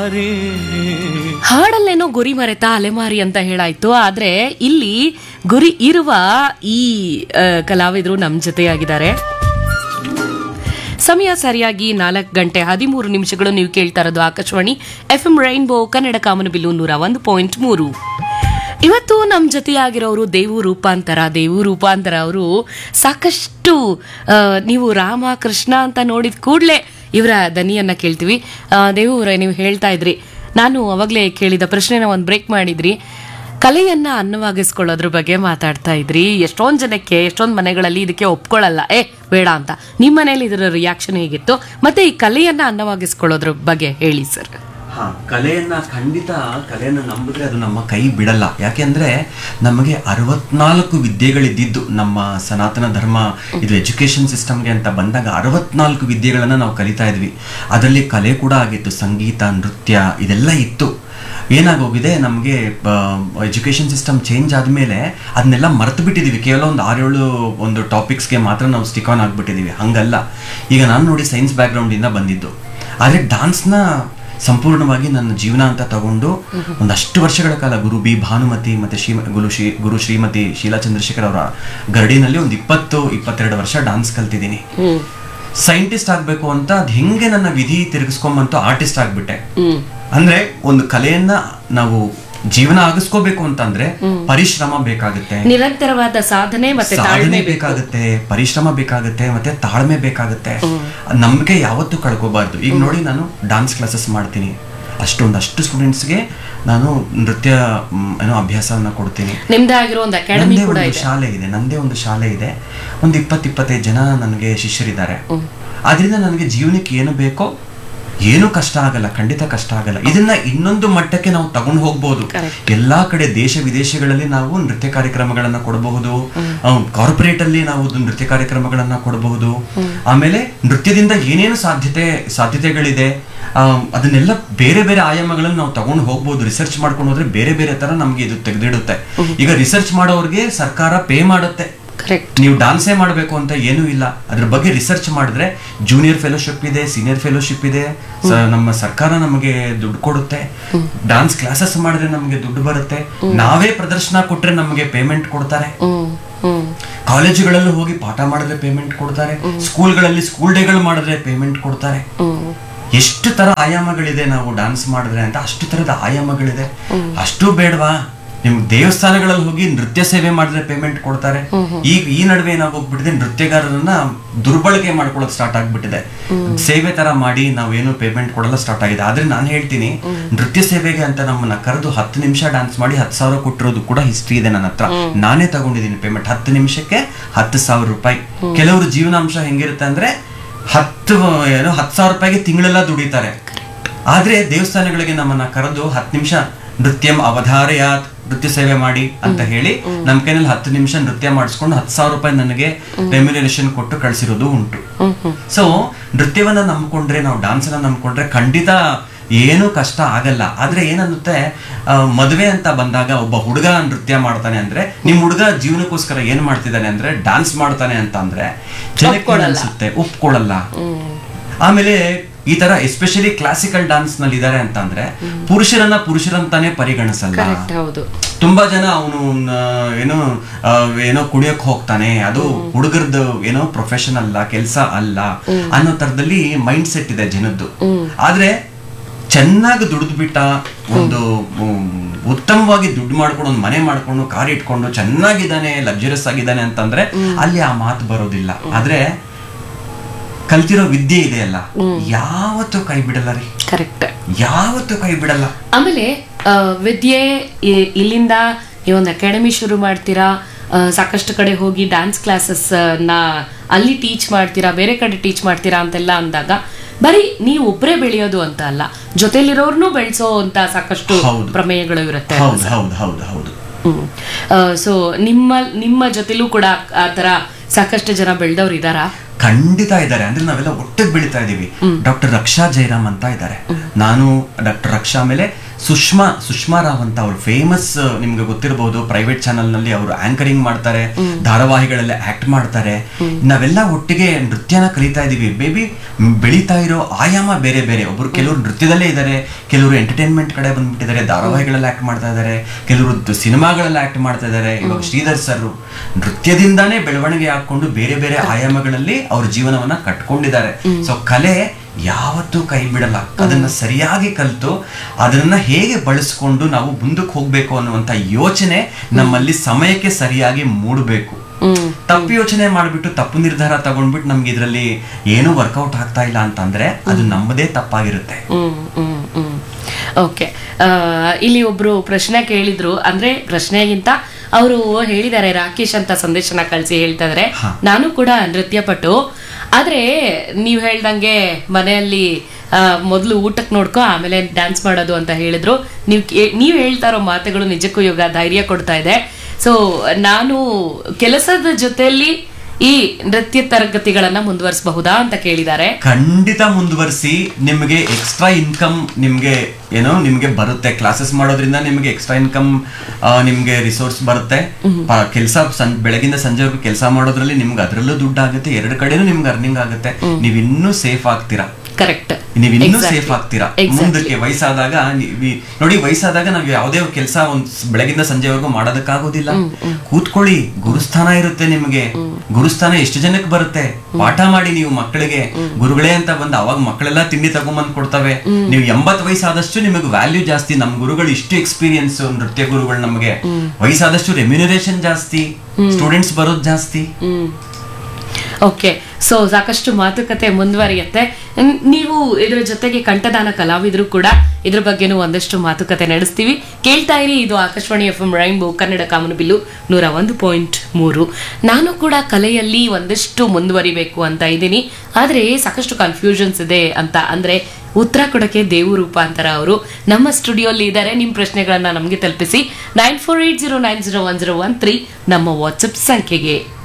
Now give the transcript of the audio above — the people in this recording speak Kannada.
ಹಾಡಲ್ಲೇನೋ ಗುರಿ ಮರೆತ ಅಲೆಮಾರಿ ಅಂತ ಹೇಳಾಯ್ತು ಆದ್ರೆ ಇಲ್ಲಿ ಗುರಿ ಇರುವ ಈ ಆ, ಕಲಾವಿದರು ನಮ್ಮ ಜೊತೆಯಾಗಿದ್ದಾರೆ ಸಮಯ ಸರಿಯಾಗಿ ನಾಲ್ಕು ಗಂಟೆ ಹದಿಮೂರು ನಿಮಿಷಗಳು ನೀವು ಕೇಳ್ತಾ ಇರೋದು Akashvani F M rainbow Kannada ಕಾಮನಬಿಲ್ಲು ನೂರ ಒಂದು ಪಾಯಿಂಟ್ ಮೂರು ಇವತ್ತು ನಮ್ಮ ಜೊತೆಯಾಗಿರೋರು ದೇವು ರೂಪಾಂತರ ದೇವು ರೂಪಾಂತರ ಅವರು ಸಾಕಷ್ಟು ಆ, ನೀವು ರಾಮ ಕೃಷ್ಣ ಅಂತ ನೋಡಿದ ಕೂಡಲೇ ಇವರ ದನಿಯನ್ನ ಕೇಳ್ತೀವಿ ಆ, ದೇವು ಅವರೇ ನೀವು ಹೇಳ್ತಾ ಇದ್ರಿ ನಾನು ಅವಾಗಲೇ ಕೇಳಿದ ಪ್ರಶ್ನೆನ ಒಂದು ಬ್ರೇಕ್ ಮಾಡಿದ್ರಿ ಕಲೆಯನ್ನ ಅನ್ನವಾಗಿಸ್ಕೊಳ್ಳೋದ್ರ ಬಗ್ಗೆ ಮಾತಾಡ್ತಾ ಇದ್ರಿ ಎಷ್ಟೊಂದು ಜನಕ್ಕೆ ಎಷ್ಟೊಂದು ಮನೆಗಳಲ್ಲಿ ಇದಕ್ಕೆ ಒಪ್ಕೊಳ್ಳಲ್ಲ ಏ ಬೇಡ ಅಂತ ನಿಮ್ಮ ಮನೇಲಿ ಇದರ ರಿಯಾಕ್ಷನ್ ಹೇಗಿತ್ತು ಮತ್ತೆ ಈ ಕಲೆಯನ್ನ ಅನ್ನವಾಗಿಸ್ಕೊಳ್ಳೋದ್ರ ಬಗ್ಗೆ ಹೇಳಿ ಸರ್ ಹಾ ಕಲೆಯನ್ನ ಖಂಡಿತ ಕಲೆಯನ್ನ ನಂಬಿದ್ರೆ ಅದು ನಮ್ಮ ಕೈ ಬಿಡಲ್ಲ ಯಾಕೆಂದ್ರೆ ನಮಗೆ ಅರವತ್ನಾಲ್ಕು ವಿದ್ಯೆಗಳಿದ್ದಿದ್ದು ನಮ್ಮ ಸನಾತನ ಧರ್ಮ ಇದು ಎಜುಕೇಶನ್ ಸಿಸ್ಟಮ್ಗೆ ಅಂತ ಬಂದಾಗ ಅರವತ್ನಾಲ್ಕು ವಿದ್ಯೆಗಳನ್ನ ನಾವು ಕಲಿತಾ ಇದ್ವಿ ಅದರಲ್ಲಿ ಕಲೆ ಕೂಡ ಆಗಿತ್ತು ಸಂಗೀತ ನೃತ್ಯ ಇದೆಲ್ಲ ಇತ್ತು ಏನಾಗೋಗಿದೆ ನಮಗೆ ಎಜುಕೇಶನ್ ಸಿಸ್ಟಮ್ ಚೇಂಜ್ ಆದಮೇಲೆ ಅದನ್ನೆಲ್ಲ ಮರೆತು ಬಿಟ್ಟಿದ್ದೀವಿ ಕೇವಲ ಒಂದು ಆರೇಳು ಒಂದು ಟಾಪಿಕ್ಸ್ಗೆ ಮಾತ್ರ ನಾವು ಸ್ಟಿಕ್ ಆನ್ ಆಗಿಬಿಟ್ಟಿದ್ದೀವಿ ಹಂಗಲ್ಲ ಈಗ ನಾನು ನೋಡಿ ಸೈನ್ಸ್ ಬ್ಯಾಕ್ಗ್ರೌಂಡಿಂದ ಬಂದಿದ್ದು ಆದರೆ ಡಾನ್ಸ್ನ ಸಂಪೂರ್ಣವಾಗಿ ನನ್ನ ಜೀವನ ಅಂತ ತಗೊಂಡು ಒಂದಷ್ಟು ವರ್ಷಗಳ ಕಾಲ ಗುರು ಬಿ ಭಾನುಮತಿ ಮತ್ತೆ ಶ್ರೀ ಗುರು ಶ್ರೀ ಗುರು ಶ್ರೀಮತಿ ಶೀಲಾ ಚಂದ್ರಶೇಖರ್ ಅವರ ಗರಡಿನಲ್ಲಿ ಒಂದು ಇಪ್ಪತ್ತು ಇಪ್ಪತ್ತೆರಡು ವರ್ಷ ಡಾನ್ಸ್ ಕಲ್ತಿದ್ದೀನಿ ಸೈಂಟಿಸ್ಟ್ ಆಗ್ಬೇಕು ಅಂತ ಅದ್ ಹೆಂಗೆ ನನ್ನ ವಿಧಿ ತಿರುಗಿಸ್ಕೊಂಬಂತು ಆರ್ಟಿಸ್ಟ್ ಆಗ್ಬಿಟ್ಟೆ ಅಂದ್ರೆ ಒಂದು ಕಲೆಯನ್ನ ನಾವು ಜೀವನ ಆಗಿಸ್ಕೋಬೇಕು ಅಂತಂದ್ರೆ ಪರಿಶ್ರಮ ಬೇಕಾಗುತ್ತೆ ನಿರಂತರವಾದ ಸಾಧನೆ ಮತ್ತೆ ತಾಳ್ಮೆ ಸಾಧನೆ ಬೇಕಾಗುತ್ತೆ ಪರಿಶ್ರಮ ಬೇಕಾಗುತ್ತೆ ಮತ್ತೆ ತಾಳ್ಮೆ ಬೇಕಾಗುತ್ತೆ ನಂಬಿಕೆ ಯಾವತ್ತೂ ಕಳ್ಕೋಬಾರ್ದು ಈಗ ನೋಡಿ ನಾನು ಡಾನ್ಸ್ ಕ್ಲಾಸಸ್ ಮಾಡ್ತೀನಿ ಅಷ್ಟೊಂದಷ್ಟು ಸ್ಟೂಡೆಂಟ್ಸ್ಗೆ ನಾನು ನೃತ್ಯ ಮ್, ಏನೋ ಅಭ್ಯಾಸವನ್ನ ಕೊಡ್ತೀನಿ ನಿಮ್ದೇ ಆಗಿರೋ ಒಂದು ಅಕಾಡೆಮಿ ನಂದೇ ಕೂಡ ಒಂದು ಇದೆ ಶಾಲೆ ಇದೆ ನಂದೇ ಒಂದು ಶಾಲೆ ಇದೆ ಒಂದು ಇಪ್ಪತ್ತು ಇಪ್ಪತ್ತೈದು ಜನ ನನಗೆ ಶಿಷ್ಯರಿದ್ದಾರೆ ಆದ್ರಿಂದ ನನಗೆ ಜೀವನಕ್ಕೆ ಏನು ಬೇಕೋ ಏನು ಕಷ್ಟ ಆಗಲ್ಲ ಖಂಡಿತ ಕಷ್ಟ ಆಗಲ್ಲ ಇದನ್ನ ಇನ್ನೊಂದು ಮಟ್ಟಕ್ಕೆ ನಾವು ತಗೊಂಡು ಹೋಗ್ಬೋದು ಎಲ್ಲಾ ಕಡೆ ದೇಶ ವಿದೇಶಗಳಲ್ಲಿ ನಾವು ನೃತ್ಯ ಕಾರ್ಯಕ್ರಮಗಳನ್ನ ಕೊಡಬಹುದು ಕಾರ್ಪೊರೇಟ್ ಅಲ್ಲಿ ನಾವು ಒಂದು ನೃತ್ಯ ಕಾರ್ಯಕ್ರಮಗಳನ್ನ ಕೊಡಬಹುದು ಆಮೇಲೆ ನೃತ್ಯದಿಂದ ಏನೇನು ಸಾಧ್ಯತೆ ಸಾಧ್ಯತೆಗಳಿದೆ ಆ, ಅದನ್ನೆಲ್ಲ ಬೇರೆ ಬೇರೆ ಆಯಾಮಗಳನ್ನು ನಾವು ತಗೊಂಡು ಹೋಗ್ಬೋದು ರಿಸರ್ಚ್ ಮಾಡ್ಕೊಂಡು ಹೋದ್ರೆ ಬೇರೆ ಬೇರೆ ತರ ನಮ್ಗೆ ಇದು ತೆಗೆದಿಡುತ್ತೆ ಈಗ ರಿಸರ್ಚ್ ಮಾಡೋರ್ಗೆ ಸರ್ಕಾರ ಪೇ ಮಾಡುತ್ತೆ ಕರೆಕ್ಟ್ ನೀವು ಡಾನ್ಸೇ ಮಾಡಬೇಕು ಅಂತ ಏನೂ ಇಲ್ಲ ಅದ್ರ ಬಗ್ಗೆ ರಿಸರ್ಚ್ ಮಾಡಿದ್ರೆ ಜೂನಿಯರ್ ಫೆಲೋಶಿಪ್ ಇದೆ ಸೀನಿಯರ್ ಫೆಲೋಶಿಪ್ ಇದೆ ಸ- ನಮ್ಮ ಸರ್ಕಾರ ನಮಗೆ ದುಡ್ಡು ಕೊಡುತ್ತೆ ಡಾನ್ಸ್ ಕ್ಲಾಸಸ್ ಮಾಡಿದ್ರೆ ನಮಗೆ ದುಡ್ಡು ಬರುತ್ತೆ ನಾವೇ ಪ್ರದರ್ಶನ ಕೊಟ್ರೆ ನಮಗೆ ಪೇಮೆಂಟ್ ಕೊಡ್ತಾರೆ ಹ್ಮ್ ಹ್ಮ್ ಕಾಲೇಜುಗಳಲ್ಲಿ ಹೋಗಿ ಪಾಠ ಮಾಡಿದ್ರೆ ಪೇಮೆಂಟ್ ಕೊಡ್ತಾರೆ ಸ್ಕೂಲ್ಗಳಲ್ಲಿ ಸ್ಕೂಲ್ ಡೇಗಳು ಮಾಡಿದ್ರೆ ಪೇಮೆಂಟ್ ಕೊಡ್ತಾರೆ ಹ್ಮ್ ಎಷ್ಟು ತರ ಆಯಾಮಗಳಿದೆ ನಾವು ಡಾನ್ಸ್ ಮಾಡಿದ್ರೆ ಅಂತ ಅಷ್ಟು ತರದ ಆಯಾಮಗಳಿದೆ ಅಷ್ಟು ಬೇಡವಾ ನಿಮ್ ದೇವಸ್ಥಾನಗಳಲ್ಲಿ ಹೋಗಿ ನೃತ್ಯ ಸೇವೆ ಮಾಡಿದ್ರೆ ಪೇಮೆಂಟ್ ಕೊಡ್ತಾರೆ ಈಗ ಈ ನಡುವೆ ಏನಾಗೋಗ್ಬಿಟ್ಟಿದೆ ನೃತ್ಯಗಾರರನ್ನ ದುರ್ಬಳಕೆ ಮಾಡ್ಕೊಳ್ಳೋದು ಸ್ಟಾರ್ಟ್ ಆಗ್ಬಿಟ್ಟಿದೆ ಸೇವೆ ತರ ಮಾಡಿ ನಾವೇನು ಪೇಮೆಂಟ್ ಕೊಡಲ್ಲ ಸ್ಟಾರ್ಟ್ ಆಗಿದೆ ಆದ್ರೆ ನಾನು ಹೇಳ್ತೀನಿ ನೃತ್ಯ ಸೇವೆಗೆ ಅಂತ ನಮ್ಮನ್ನ ಕರೆದು ಹತ್ತು ನಿಮಿಷ ಡಾನ್ಸ್ ಮಾಡಿ ಹತ್ತು ಸಾವಿರ ಕೊಟ್ಟಿರೋದು ಕೂಡ ಹಿಸ್ಟ್ರಿ ಇದೆ ನನ್ನ ಹತ್ರ ನಾನೇ ತಗೊಂಡಿದ್ದೀನಿ ಪೇಮೆಂಟ್ ಹತ್ತು ನಿಮಿಷಕ್ಕೆ ಹತ್ತು ಸಾವಿರ ರೂಪಾಯಿ ಕೆಲವರು ಜೀವನಾಂಶ ಹೆಂಗಿರುತ್ತೆ ಅಂದ್ರೆ ಹತ್ತು ಏನೋ ಹತ್ತು ಸಾವಿರ ರೂಪಾಯಿಗೆ ತಿಂಗಳೆಲ್ಲ ದುಡಿತಾರೆ ಆದ್ರೆ ದೇವಸ್ಥಾನಗಳಿಗೆ ನಮ್ಮನ್ನ ಕರೆದು ಹತ್ತು ನಿಮಿಷ ನೃತ್ಯಂ ಅವಧಾರಯಾತ್ ನೃತ್ಯ ಸೇವೆ ಮಾಡಿ ಅಂತ ಹೇಳಿ ನಮ್ಮ ಕೈನಲ್ಲಿ ಹತ್ತು ನಿಮಿಷ ನೃತ್ಯ ಮಾಡಿಸ್ಕೊಂಡು ಹತ್ತು ಸಾವಿರ ರೂಪಾಯಿ ನನಗೆ ರೆಮ್ಯುನರೇಷನ್ ಕೊಟ್ಟು ಕಳಿಸಿರೋದು ಉಂಟು ಸೊ ನೃತ್ಯವನ್ನ ನಂಬ್ಕೊಂಡ್ರೆ ನಾವು ಡಾನ್ಸ್ ಅನ್ನ ನಂಬ್ಕೊಂಡ್ರೆ ಖಂಡಿತ ಏನು ಕಷ್ಟ ಆಗಲ್ಲ ಆದ್ರೆ ಏನನ್ನುತ್ತೆ ಆ, ಮದುವೆ ಅಂತ ಬಂದಾಗ ಒಬ್ಬ ಹುಡುಗ ನೃತ್ಯ ಮಾಡ್ತಾನೆ ಅಂದ್ರೆ ನಿಮ್ ಹುಡುಗ ಜೀವನಕ್ಕೋಸ್ಕರ ಏನ್ ಮಾಡ್ತಿದ್ದಾನೆ ಅಂದ್ರೆ ಡಾನ್ಸ್ ಮಾಡ್ತಾನೆ ಅಂತ ಅಂದ್ರೆ ಜನಕ್ಕೆ ಏನ್ ಅನ್ಸುತ್ತೆ ಒಪ್ಕೊಳ್ಳಲ್ಲ ಆಮೇಲೆ ಈ ತರ ಎಸ್ಪೆಷಲಿ ಕ್ಲಾಸಿಕಲ್ ಡಾನ್ಸ್ ನಲ್ಲಿ ಇದಾರೆ ಅಂತಂದ್ರೆ ಪುರುಷರನ್ನ ಪುರುಷರಂತಾನೆ ಪರಿಗಣಿಸಲ್ಲ ಕರೆಕ್ಟ್ ಹೌದು ತುಂಬಾ ಜನ ಅವನು ಏನೋ ಆ, ಏನೋ ಕುಡಿಯಕ್ ಹೋಗ್ತಾನೆ ಅದು ಹುಡುಗರದ್ದು ಏನೋ ಪ್ರೊಫೆಷನ್ ಅಲ್ಲ ಕೆಲಸ ಅಲ್ಲ ಅನ್ನೋ ತರದಲ್ಲಿ ಮೈಂಡ್ ಸೆಟ್ ಇದೆ ಜನದ್ದು ಆದ್ರೆ ಚೆನ್ನಾಗಿ ದುಡಿದು ಬಿಟ್ಟ ಒಂದು ಉಮ್, ಉತ್ತಮವಾಗಿ ದುಡ್ಡು ಮಾಡ್ಕೊಂಡು ಒಂದು ಮನೆ ಮಾಡ್ಕೊಂಡು ಕಾರ್ ಇಟ್ಕೊಂಡು ಚೆನ್ನಾಗಿದ್ದಾನೆ ಲಕ್ಸುರಿಯಸ್ ಆಗಿದ್ದಾನೆ ಅಂತಂದ್ರೆ ಅಲ್ಲಿ ಆ ಮಾತು ಬರೋದಿಲ್ಲ ಆದ್ರೆ ಕಲ್ತಿರೋ ವಿದ್ಯೆ ಇದೆಯಲ್ಲ ಯಾವತ್ತೂ ಕೈ ಬಿಡಲ್ಲ ರೀ ಕರೆಕ್ಟ್ ಯಾವತ್ತೂ ಕೈ ಬಿಡಲ್ಲ ಆಮೇಲೆ ಆ, ವಿದ್ಯೆ ಇ- ಇಲ್ಲಿಂದ ನೀವೊಂದು ಅಕಾಡೆಮಿ ಶುರು ಮಾಡ್ತೀರಾ ಆ, ಸಾಕಷ್ಟು ಕಡೆ ಹೋಗಿ ಡ್ಯಾನ್ಸ್ ಕ್ಲಾಸಸ್ ನ ಅಲ್ಲಿ ಟೀಚ್ ಮಾಡ್ತೀರಾ ಬೇರೆ ಕಡೆ ಟೀಚ್ ಮಾಡ್ತೀರಾ ಅಂತೆಲ್ಲ ಅಂದಾಗ ಬರೀ ನೀವು ಒಬ್ಬರೇ ಬೆಳೆಯೋದು ಅಂತ ಅಲ್ಲ ಜೊತೆಲಿರೋರ್ನು ಬೆಳೆಸೋ ಅಂತ ಸಾಕಷ್ಟು ಹೌದು. ಪ್ರಮೇಯಗಳು ಇರುತ್ತೆ ಹೌದು ಹೌದು ಹೌದು ಹೌದು ಸೊ ನಿಮ್ಮ ನಿಮ್ಮ ಜೊತೆಲೂ ಕೂಡ ಆ ತರ ಸಾಕಷ್ಟು ಜನ ಬೆಳೆದವ್ರು ಇದಾರಾ ಖಂಡಿತ ಇದ್ದಾರೆ ಅಂದ್ರೆ ನಾವೆಲ್ಲ ಒಟ್ಟಿಗೆ ಬೆಳಿತಾ ಇದೀವಿ ಡಾಕ್ಟರ್ ರಕ್ಷಾ ಜೈರಾಮ್ ಅಂತ ಇದ್ದಾರೆ ನಾನು ಡಾಕ್ಟರ್ ರಕ್ಷಾ ಮೇಲೆ ಸುಷ್ಮಾ ಸುಷ್ಮಾ ರಾವ್ ಅಂತ ಅವ್ರು ಫೇಮಸ್ ನಿಮ್ಗೆ ಗೊತ್ತಿರಬಹುದು ಪ್ರೈವೇಟ್ ಚಾನೆಲ್ ನಲ್ಲಿ ಅವರು ಆಂಕರಿಂಗ್ ಮಾಡ್ತಾರೆ ಧಾರಾವಾಹಿಗಳೆಲ್ಲ ಆಕ್ಟ್ ಮಾಡ್ತಾರೆ ನಾವೆಲ್ಲ ಒಟ್ಟಿಗೆ ನೃತ್ಯನ ಕಲಿತಾ ಇದೀವಿ ಬೇಬಿ ಬೆಳೀತಾ ಇರೋ ಆಯಾಮ ಬೇರೆ ಬೇರೆ ಒಬ್ರು ಕೆಲವರು ನೃತ್ಯದಲ್ಲೇ ಇದ್ದಾರೆ ಕೆಲವರು ಎಂಟರ್ಟೈನ್ಮೆಂಟ್ ಕಡೆ ಬಂದ್ಬಿಟ್ಟಿದ್ದಾರೆ ಧಾರಾವಾಹಿಗಳಲ್ಲಿ ಆಕ್ಟ್ ಮಾಡ್ತಾ ಇದ್ದಾರೆ ಕೆಲವರು ಸಿನಿಮಾಗಳಲ್ಲಿ ಆಕ್ಟ್ ಮಾಡ್ತಾ ಇದ್ದಾರೆ ಇವಾಗ ಶ್ರೀಧರ್ ಸರ್ ನೃತ್ಯದಿಂದಾನೇ ಬೆಳವಣಿಗೆ ಹಾಕೊಂಡು ಬೇರೆ ಬೇರೆ ಆಯಾಮಗಳಲ್ಲಿ ಅವ್ರ ಜೀವನವನ್ನ ಕಟ್ಕೊಂಡಿದ್ದಾರೆ ಸೊ ಕಲೆ ಯಾವತ್ತೂ ಕೈ ಬಿಡಲ್ಲ ಅದನ್ನ ಸರಿಯಾಗಿ ಕಲಿತು ಅದನ್ನ ಹೇಗೆ ಬಳಸ್ಕೊಂಡು ನಾವು ಮುಂದಕ್ಕೆ ಹೋಗ್ಬೇಕು ಅನ್ನುವಂತ ಯೋಚನೆ ನಮ್ಮಲ್ಲಿ ಸಮಯಕ್ಕೆ ಸರಿಯಾಗಿ ಮೂಡಬೇಕು ತಪ್ಪು ಯೋಚನೆ ಮಾಡ್ಬಿಟ್ಟು ತಪ್ಪು ನಿರ್ಧಾರ ತಗೊಂಡ್ಬಿಟ್ಟು ನಮ್ಗೆ ಇದರಲ್ಲಿ ಏನೂ ವರ್ಕೌಟ್ ಆಗ್ತಾ ಇಲ್ಲ ಅಂತಂದ್ರೆ ಅದು ನಮ್ಮದೇ ತಪ್ಪಾಗಿರುತ್ತೆ ಹ್ಮ್ ಹ್ಮ್ ಹ್ಮ್ ಓಕೆ ಇಲ್ಲಿ ಒಬ್ರು ಪ್ರಶ್ನೆ ಕೇಳಿದ್ರು ಅಂದ್ರೆ ಪ್ರಶ್ನೆಗಿಂತ ಅವರು ಹೇಳಿದ್ದಾರೆ ರಾಕೇಶ್ ಅಂತ ಸಂದೇಶನ ಕಳಿಸಿ ಹೇಳ್ತಾ ಇದಾರೆ ಹಾ. ನಾನು ಕೂಡ ನೃತ್ಯ ಪಟು ಆದ್ರೆ ನೀವ್ ಹೇಳ್ದಂಗೆ ಮನೆಯಲ್ಲಿ ಆ, ಮೊದ್ಲು ಊಟಕ್ಕೆ ನೋಡ್ಕೊ ಆಮೇಲೆ ಡ್ಯಾನ್ಸ್ ಮಾಡೋದು ಅಂತ ಹೇಳಿದ್ರು ನೀವು ನೀವು ಹೇಳ್ತಾ ಇರೋ ಮಾತುಗಳು ನಿಜಕ್ಕೂ ಯೋಗ ಧೈರ್ಯ ಕೊಡ್ತಾ ಇದೆ ಸೊ ನಾನು ಕೆಲಸದ ಜೊತೆಯಲ್ಲಿ ಈ ನೃತ್ಯ ತರಗತಿಗಳನ್ನ ಮುಂದುವರಿಸಬಹುದಾ ಅಂತ ಕೇಳಿದ್ದಾರೆ ಖಂಡಿತ ಮುಂದುವರಿಸಿ ನಿಮಗೆ ಎಕ್ಸ್ಟ್ರಾ ಇನ್ಕಮ್ ನಿಮ್ಗೆ ಏನೋ ನಿಮ್ಗೆ ಬರುತ್ತೆ ಕ್ಲಾಸಸ್ ಮಾಡೋದ್ರಿಂದ ನಿಮ್ಗೆ ಎಕ್ಸ್ಟ್ರಾ ಇನ್ಕಮ್ ನಿಮ್ಗೆ ರಿಸೋರ್ಸ್ ಬರುತ್ತೆ ಕೆಲಸ ಬೆಳಗಿಂದ ಸಂಜೆವರೆಗೂ ಕೆಲಸ ಮಾಡೋದ್ರಲ್ಲಿ ನಿಮ್ಗೆ ಅದರಲ್ಲೂ ದುಡ್ಡು ಆಗುತ್ತೆ ಎರಡು ಕಡೆನೂ ನಿಮ್ಗೆ ಅರ್ನಿಂಗ್ ಆಗುತ್ತೆ ನೀವ್ ಇನ್ನೂ ಸೇಫ್ ಆಗ್ತೀರಾ ಕರೆಕ್ಟ್ ನೀವ್ ಇನ್ನೂ ಸೇಫ್ ಆಗ್ತೀರಾ ಮುಂದಕ್ಕೆ ವಯಸ್ಸಾದಾಗ ನೀವ್- ನೋಡಿ ವಯಸ್ಸಾದಾಗ ನಾವ್ ಯಾವುದೇ ಕೆಲಸ ಒಂದ್ ಸ್- ಬೆಳಗಿಂದ ಸಂಜೆವರೆಗೂ ಮಾಡೋದಕ್ಕಾಗೋದಿಲ್ಲ ಕೂತ್ಕೊಳ್ಳಿ ಗುರುಸ್ಥಾನ ಇರುತ್ತೆ ನಿಮ್ಗೆ ಗುರುಸ್ಥಾನ ಎಷ್ಟು ಜನಕ್ಕೆ ಬರುತ್ತೆ ಪಾಠ ಮಾಡಿ ನೀವು ಮಕ್ಕಳಿಗೆ ಗುರುಗಳೇ ಅಂತ ಬಂದು ಅವಾಗ ಮಕ್ಕಳೆಲ್ಲ ತಿಂಡಿ ತಗೊಂಬಂದ್ ಕೊಡ್ತವೆ ನೀವು ಎಂಬತ್ ವಯಸ್ಸಾದಷ್ಟು ನಿಮಗೆ ವ್ಯಾಲ್ಯೂ ಜಾಸ್ತಿ ನಮ್ ಗುರುಗಳು ಇಷ್ಟು ಎಕ್ಸ್ಪೀರಿಯನ್ಸ್ ನೃತ್ಯ ಗುರುಗಳು ನಮಗೆ ವಯಸ್ಸಾದಷ್ಟು ರೆಮ್ಯುನರೇಷನ್ ಜಾಸ್ತಿ ಸ್ಟೂಡೆಂಟ್ಸ್ ಬರೋದು ಜಾಸ್ತಿ ಹ್ಮ್ ಓಕೆ ಸೊ ಸಾಕಷ್ಟು ಮಾತುಕತೆ ಮುಂದುವರಿಯುತ್ತೆ ನ್- ನೀವು ಇದ್ರ ಜೊತೆಗೆ ಕಂಠದಾನ ಕಲಾವಿದರು ಕೂಡ ಇದ್ರ ಬಗ್ಗೆನೂ ಒಂದಷ್ಟು ಮಾತುಕತೆ ನಡೆಸ್ತೀವಿ ಕೇಳ್ತಾ ಇರಿ ಇದು Akashvani F M rainbow Kannada ಕಾಮನಬಿಲ್ಲು ನೂರ ಒಂದು ಪಾಯಿಂಟ್ ಮೂರು ನಾನು ಕೂಡ ಕಲೆಯಲ್ಲಿ ಒಂದಷ್ಟು ಮುಂದುವರಿಬೇಕು ಅಂತ ಇದ್ದೀನಿ ಆದರೆ ಸಾಕಷ್ಟು ಕನ್ಫ್ಯೂಷನ್ಸ್ ಇದೆ ಅಂತ ಅಂದ್ರೆ ಉತ್ತರ ಕೊಡಕ್ಕೆ ದೇವು ರೂಪಾಂತರ ಅವರು ನಮ್ಮ ಸ್ಟುಡಿಯೋಲಿ ಇದ್ದಾರೆ ನಿಮ್ಮ ಪ್ರಶ್ನೆಗಳನ್ನ ನಮಗೆ ತಲುಪಿಸಿ nine four eight zero nine zero one zero one three ನಮ್ಮ ವಾಟ್ಸಪ್ ಸಂಖ್ಯೆಗೆ